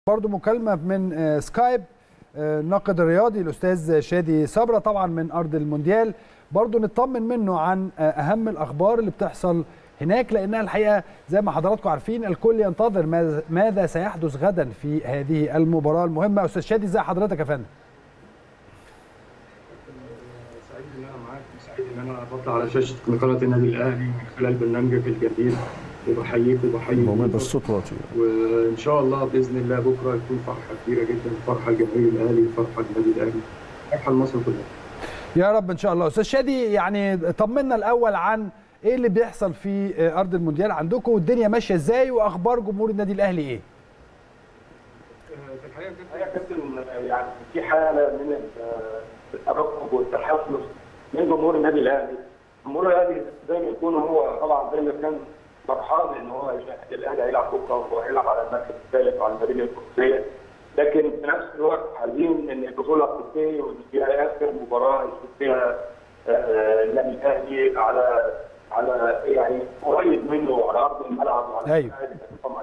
برضو مكالمه من آه، سكايب آه، الناقد الرياضي الاستاذ شادي صبره طبعا من ارض المونديال برضو نطمن منه عن آه، اهم الاخبار اللي بتحصل هناك لانها الحقيقه زي ما حضراتكم عارفين الكل ينتظر ماذا- ماذا سيحدث غدا في هذه المباراه المهمه استاذ شادي ازي حضرتك يا فندم سعيد ان انا معاك سعيد ان انا بطلع على شاشه قناه النادي الاهلي من خلال برنامجك الجديد وبحييك وبحيي المهم بس صوت واطي وان شاء الله باذن الله بكره يكون فرحه كبيره جدا فرحه لجماهير الاهلي فرحه للنادي الاهلي فرحه لمصر كلها يا رب ان شاء الله استاذ شادي يعني طمنا الاول عن ايه اللي بيحصل في آه، ارض المونديال عندكم والدنيا ماشيه ازاي واخبار جمهور النادي الاهلي ايه في الحقيقه يا كابتن يعني في حاله من الترقب والتحفظ من جمهور النادي الاهلي، جمهور الاهلي زي ما يكون هو طبعا زي ما كان فرحان ان هو يشاهد الاهلي هيلعب بكره وهيلعب على المركز الثالث وعلى المدينه القدسيه، لكن في نفس الوقت حزين ان البطوله تنتهي وان فيها اخر مباراه يشوف فيها آه، النادي الاهلي على على يعني قريب منه على ارض الملعب وعلى أيوه. طبعا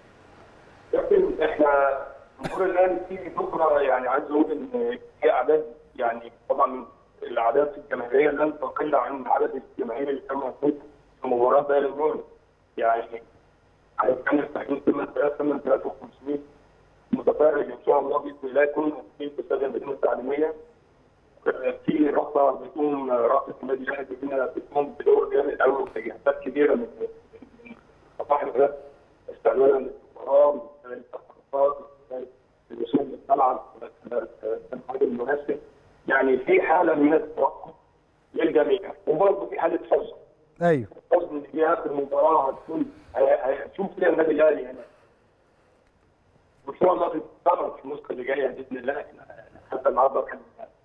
لكن احنا جمهور الاهلي في بكره يعني عايز اقول ان في اعداد يعني طبعا الاعداد الجماهيريه لن تقل عن عدد الجماهير اللي كان موجود في مباراه بايرن ميونخ يعني هيتكلم في حدود 8000 8500 متفرج ان شاء الله باذن الله يكونوا موجودين في استاد المدينه التعليميه في رابطه بتقوم رابطه النادي الاهلي هنا بتقوم بدور جامد قوي وتجهيزات كبيره من من صباح الغد استعمالا للمباراه من خلال التخطيطات من خلال الوصول للملعب التنفيذ المناسب يعني في حاله من التوقف للجميع وبرضه في حاله حزن ايوه حزن ان دي اخر مباراه هتكون هي- هيشوف فيها النادي الاهلي هنا وان شاء الله تتكرر في النسخه اللي جايه باذن الله حتى النهارده كان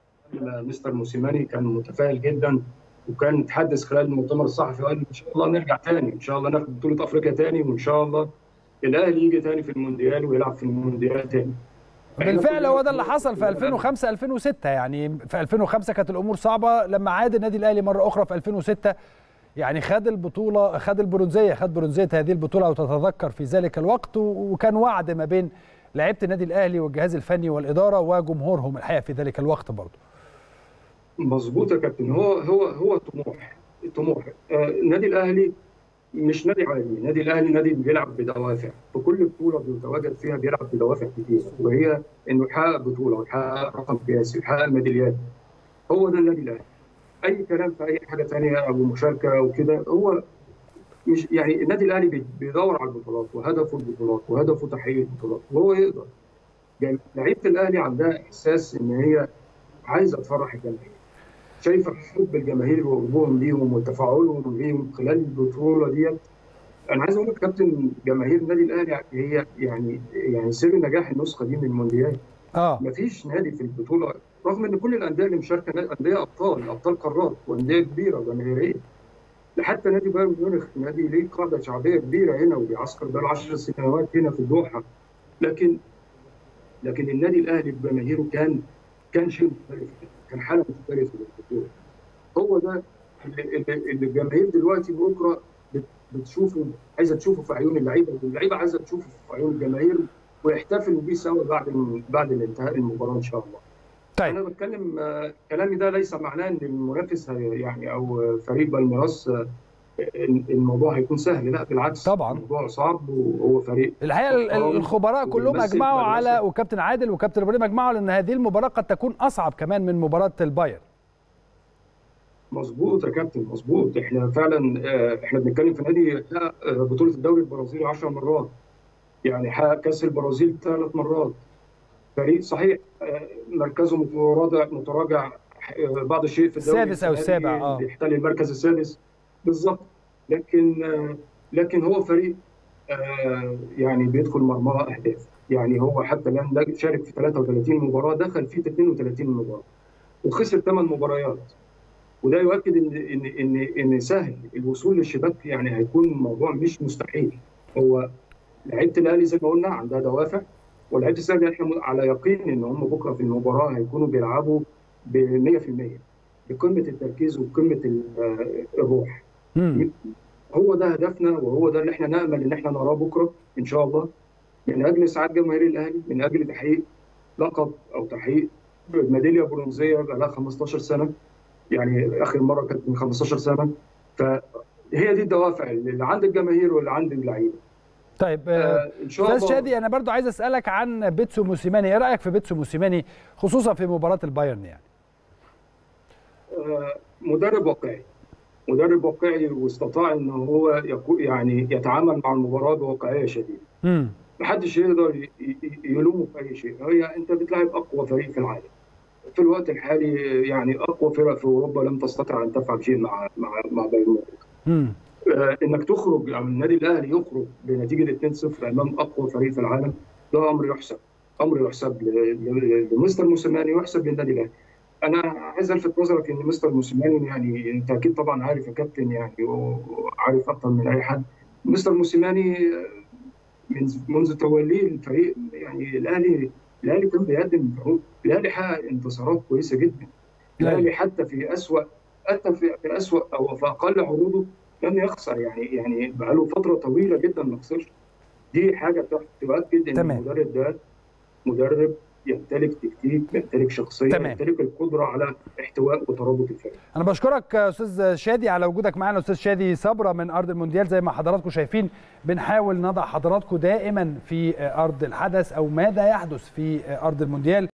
مستر موسيماني كان متفائل جدا وكان تحدث خلال المؤتمر الصحفي وقال ان شاء الله نرجع تاني ان شاء الله ناخد بطوله افريقيا تاني وان شاء الله الاهلي يجي تاني في المونديال ويلعب في المونديال تاني بالفعل هو ده اللي حصل في 2005 2006 يعني في 2005 كانت الامور صعبه لما عاد النادي الاهلي مره اخرى في 2006 يعني خد البطوله خد البرونزيه خد برونزيه هذه البطوله وتتذكر في ذلك الوقت و- وكان وعد ما بين لعيبه النادي الاهلي والجهاز الفني والاداره وجمهورهم الحقيقه في ذلك الوقت برضه مظبوط يا كابتن هو هو هو طموح طموح آه، النادي الاهلي مش نادي عادي النادي الاهلي نادي بيلعب بدوافع في كل بطوله بيتواجد فيها بيلعب بدوافع كتير وهي انه يحقق بطوله ويحقق رقم قياسي ويحقق ميداليات هو ده النادي الاهلي اي كلام في اي حاجه ثانيه او مشاركه او كده هو مش يعني النادي الاهلي بي- بيدور على البطولات وهدفه البطولات وهدفه تحقيق البطولات وهو يقدر يعني لعيبه الاهلي عندها احساس ان هي عايزه تفرح الجماهير شايفه حب الجماهير وقربهم ليهم وتفاعلهم بيهم خلال البطوله ديت انا عايز اقول لك كابتن جماهير النادي الاهلي هي يعني يعني سر نجاح النسخه دي من المونديال اه مفيش نادي في البطوله رغم ان كل الانديه اللي مشاركه نا- انديه ابطال ابطال قارات وانديه كبيره جماهيريه حتى نادي بايرن ميونخ نادي ليه قاعده شعبيه كبيره هنا وبيعسكر بقاله 10 سنوات هنا في الدوحه لكن لكن النادي الاهلي بجماهيره كان كان شيء مختلف كان حاله مختلفه للبطوله هو ده اللي, اللي اللي الجماهير دلوقتي بكره بت- بتشوفه عايزه تشوفه في عيون اللعيبه واللعيبه عايزه تشوفه في عيون الجماهير ويحتفلوا بيه سوا بعد الم- بعد انتهاء المباراه ان شاء الله. انا طيب بتكلم آه، كلامي ده ليس معناه ان المنافس هي- يعني او فريق بالميراس آه، إن الموضوع هيكون سهل لا بالعكس طبعاً. الموضوع صعب وهو فريق الحقيقه ال- ال- الخبراء كلهم وبيمثل اجمعوا مدرسة. على وكابتن عادل وكابتن ابراهيم اجمعوا على ان هذه المباراه قد تكون اصعب كمان من مباراه البايرن مظبوط يا كابتن مظبوط احنا فعلا آه، احنا بنتكلم في نادي حقق آه، بطوله الدوري البرازيلي 10 مرات يعني حقق كاس البرازيل ثلاث مرات فريق صحيح آه، مركزه متراجع متراجع آه، بعض الشيء في الدوري السادس أو السنة دي السابع، آه. بيحتل المركز السادس بالظبط لكن آه، لكن هو فريق آه، يعني بيدخل مرماه اهداف يعني هو حتى الان لا- شارك في 33 مباراه دخل في 32 مباراه وخسر 8 مباريات وده يؤكد ان ان ان ان سهل الوصول للشباك يعني هيكون الموضوع مش مستحيل هو لعيبه الاهلي زي ما قلنا عندها دوافع ولعيبه الاهلي احنا على يقين ان هم بكره في المباراه هيكونوا بيلعبوا ب 100% بقمه التركيز وقمه ال- آه، الروح مم. هو ده هدفنا وهو ده اللي احنا نامل ان احنا نراه بكره ان شاء الله من اجل اسعاد جماهير الاهلي من اجل تحقيق لقب او تحقيق ميداليه برونزيه بقى لها 15 سنه يعني اخر مره كانت من 15 سنه فهي دي الدوافع اللي عند الجماهير واللي عند اللعيبه طيب آه، ان شاء استاذ الله شادي انا برضو عايز اسالك عن بيتسو موسيماني ايه رايك في بيتسو موسيماني خصوصا في مباراه البايرن يعني آه، مدرب واقعي مدرب واقعي واستطاع ان هو يكو يعني يتعامل مع المباراه بواقعيه شديده امم محدش يقدر ي- ي- يلومه في اي شيء هي انت بتلعب اقوى فريق في العالم في الوقت الحالي يعني اقوى فرق في اوروبا لم تستطع ان تفعل شيء مع مع مع بايرن ميونخ امم آه، انك تخرج يعني النادي الاهلي يخرج بنتيجه 2-0 امام اقوى فريق في العالم ده امر يحسب امر يحسب ل- ل- لمستر موسيماني ويحسب للنادي الاهلي انا عايز الفت نظرك ان مستر موسيماني يعني انت اكيد طبعا عارف يا كابتن يعني وعارف اكتر من اي حد مستر موسيماني آه، من منذ توليه الفريق يعني الاهلي الاهلي كان بيقدم عروض الاهلي حقق انتصارات كويسه جدا الاهلي حتى في اسوأ حتى في في اسوأ او في اقل عروضه لم يخسر يعني يعني بقاله فتره طويله جدا ما خسرش دي حاجه تؤكد ان تمام. المدرب ده مدرب يمتلك تكتيك يمتلك شخصيه تمام. يمتلك القدره على احتواء وترابط الفريق انا بشكرك يا استاذ شادي على وجودك معنا استاذ شادي صبره من ارض المونديال زي ما حضراتكم شايفين بنحاول نضع حضراتكم دائما في ارض الحدث او ماذا يحدث في ارض المونديال